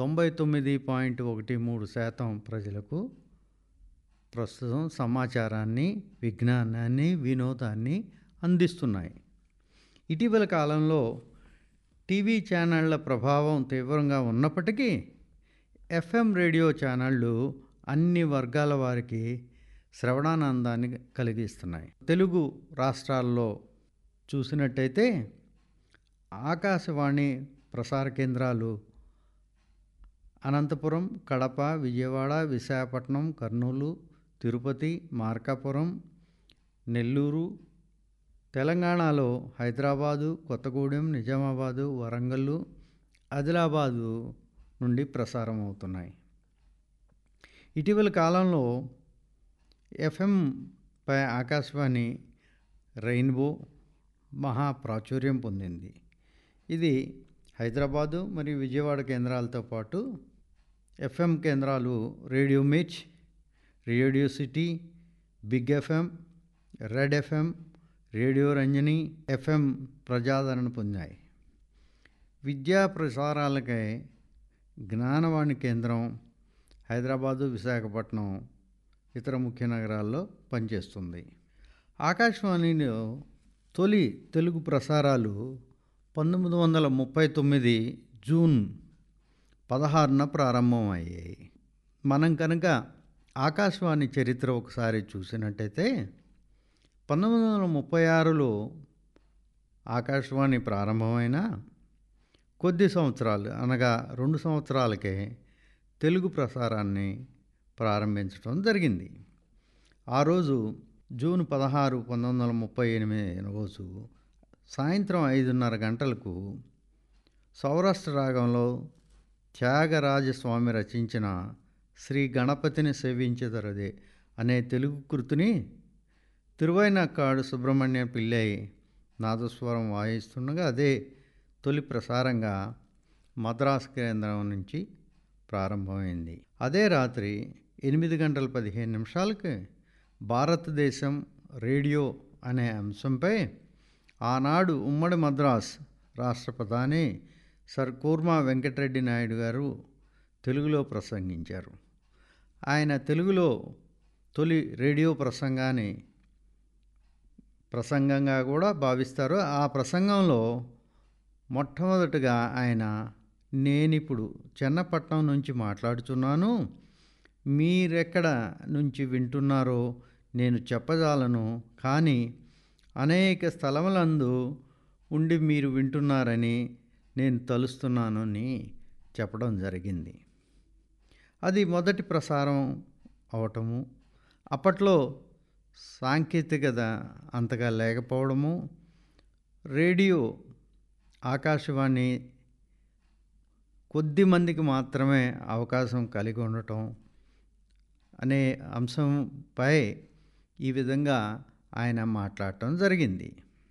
తొంభై తొమ్మిది పాయింట్ ఒకటి మూడు శాతం ప్రజలకు ప్రస్తుతం సమాచారాన్ని విజ్ఞానాన్ని వినోదాన్ని అందిస్తున్నాయి ఇటీవల కాలంలో టీవీ ఛానళ్ల ప్రభావం తీవ్రంగా ఉన్నప్పటికీ ఎఫ్ఎం రేడియో ఛానళ్ళు అన్ని వర్గాల వారికి శ్రవణానందాన్ని కలిగిస్తున్నాయి తెలుగు రాష్ట్రాల్లో చూసినట్టయితే ఆకాశవాణి ప్రసార కేంద్రాలు అనంతపురం కడప విజయవాడ విశాఖపట్నం కర్నూలు తిరుపతి మార్కాపురం నెల్లూరు తెలంగాణలో హైదరాబాదు కొత్తగూడెం నిజామాబాదు వరంగల్ ఆదిలాబాదు నుండి ప్రసారం అవుతున్నాయి ఇటీవల కాలంలో ఎఫ్ఎం పై ఆకాశవాణి రెయిన్బో మహా ప్రాచుర్యం పొందింది ఇది హైదరాబాదు మరియు విజయవాడ కేంద్రాలతో పాటు ఎఫ్ఎం కేంద్రాలు radio Mirch radio city big FM red FM radio Ranjani FM ప్రజాదరణ పొందాయి విద్యా ప్రసారాలకై జ్ఞానవాణి కేంద్రం హైదరాబాదు విశాఖపట్నం ఇతర ముఖ్య నగరాల్లో పనిచేస్తుంది ఆకాశవాణిలో తొలి తెలుగు ప్రసారాలు పంతొమ్మిది వందల ముప్పై తొమ్మిది జూన్ పదహారున ప్రారంభమయ్యాయి మనం కనుక ఆకాశవాణి చరిత్ర ఒకసారి చూసినట్టయితే పంతొమ్మిది వందల ముప్పై ఆరులో ఆకాశవాణి ప్రారంభమైన కొద్ది సంవత్సరాలు అనగా రెండు సంవత్సరాలకే తెలుగు ప్రసారాన్ని ప్రారంభించడం జరిగింది ఆ రోజు జూన్ పదహారు పంతొమ్మిది వందల ముప్పై ఎనిమిది రోజు సాయంత్రం ఐదున్నర గంటలకు సౌరాష్ట్ర రాగంలో త్యాగరాజస్వామి రచించిన శ్రీ గణపతిని సేవించదరదే అనే తెలుగు కృతిని తిరువైనక్కాడు సుబ్రహ్మణ్య పిల్లై నాదస్వరం వాయిస్తుండగా అదే తొలి ప్రసారంగా మద్రాసు కేంద్రం నుంచి ప్రారంభమైంది అదే రాత్రి ఎనిమిది గంటల పదిహేను నిమిషాలకి భారతదేశం రేడియో అనే అంశంపై ఆనాడు ఉమ్మడి మద్రాస్ రాష్ట్ర ప్రధాని సర్ కూర్మా వెంకటరెడ్డి నాయుడు గారు తెలుగులో ప్రసంగించారు ఆయన తెలుగులో తొలి రేడియో ప్రసంగాన్ని ప్రసంగంగా కూడా భావిస్తారు ఆ ప్రసంగంలో మొట్టమొదటగా ఆయన నేనిప్పుడు చెన్నపట్నం నుంచి మాట్లాడుతున్నాను మీరెక్కడ నుంచి వింటున్నారో నేను చెప్పజాలను కానీ అనేక స్థలములందు ఉండి మీరు వింటున్నారని నేను తలుస్తున్నాను అని చెప్పడం జరిగింది అది మొదటి ప్రసారం అవటము అప్పట్లో సాంకేతికత అంతగా లేకపోవడము రేడియో ఆకాశవాణి కొద్ది మందికి మాత్రమే అవకాశం కలిగి ఉండటం అనే అంశంపై ఈ విధంగా ఆయన మాట్లాడటం జరిగింది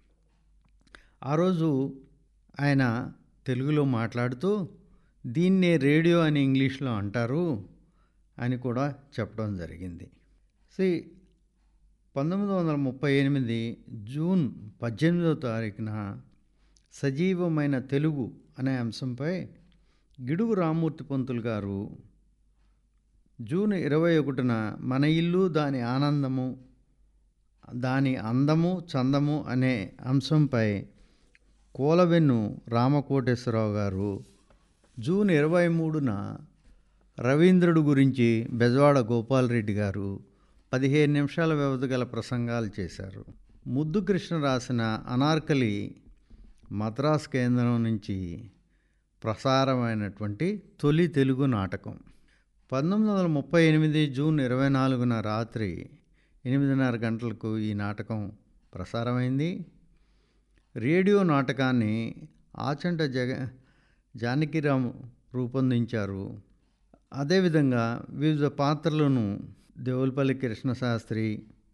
ఆ రోజు ఆయన తెలుగులో మాట్లాడుతూ దీన్నే రేడియో అని ఇంగ్లీష్లో అంటారు అని కూడా చెప్పడం జరిగింది సి పంతొమ్మిది వందల ముప్పై ఎనిమిది జూన్ పద్దెనిమిదవ తారీఖున సజీవమైన తెలుగు అనే అంశంపై గిడుగు రామ్మూర్తి పంతులు గారు జూన్ ఇరవై ఒకటిన మన ఇల్లు దాని ఆనందము దాని అందము చందము అనే అంశంపై కోలవెన్ను రామకోటేశ్వరరావు గారు జూన్ ఇరవై మూడున రవీంద్రుడు గురించి బెజవాడ గోపాలరెడ్డి గారు పదిహేను నిమిషాల వ్యవధి గల ప్రసంగాలు చేశారు ముద్దు కృష్ణ రాసిన అనార్కలి మద్రాస్ కేంద్రం నుంచి ప్రసారమైనటువంటి తొలి తెలుగు నాటకం పంతొమ్మిది వందల ముప్పై ఎనిమిది జూన్ ఇరవై నాలుగున రాత్రి ఎనిమిదిన్నర గంటలకు ఈ నాటకం ప్రసారమైంది రేడియో నాటకాన్ని ఆచంట జగ జానకిరామ్ రూపొందించారు అదేవిధంగా వివిధ పాత్రలను దేవులపల్లి కృష్ణశాస్త్రి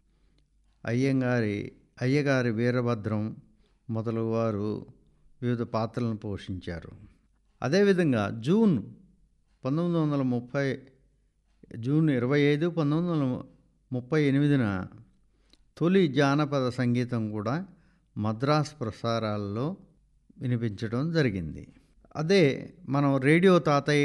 అయ్యంగారి అయ్యగారి వీరభద్రం మొదలగు వారు వివిధ పాత్రలను పోషించారు అదేవిధంగా జూన్ పంతొమ్మిది వందల ముప్పై జూన్ ఇరవై ఐదు పంతొమ్మిది వందల ముప్పై ఎనిమిదిన తొలి జానపద సంగీతం కూడా మద్రాస్ ప్రసారాల్లో వినిపించడం జరిగింది అదే మనం రేడియో తాతయ్య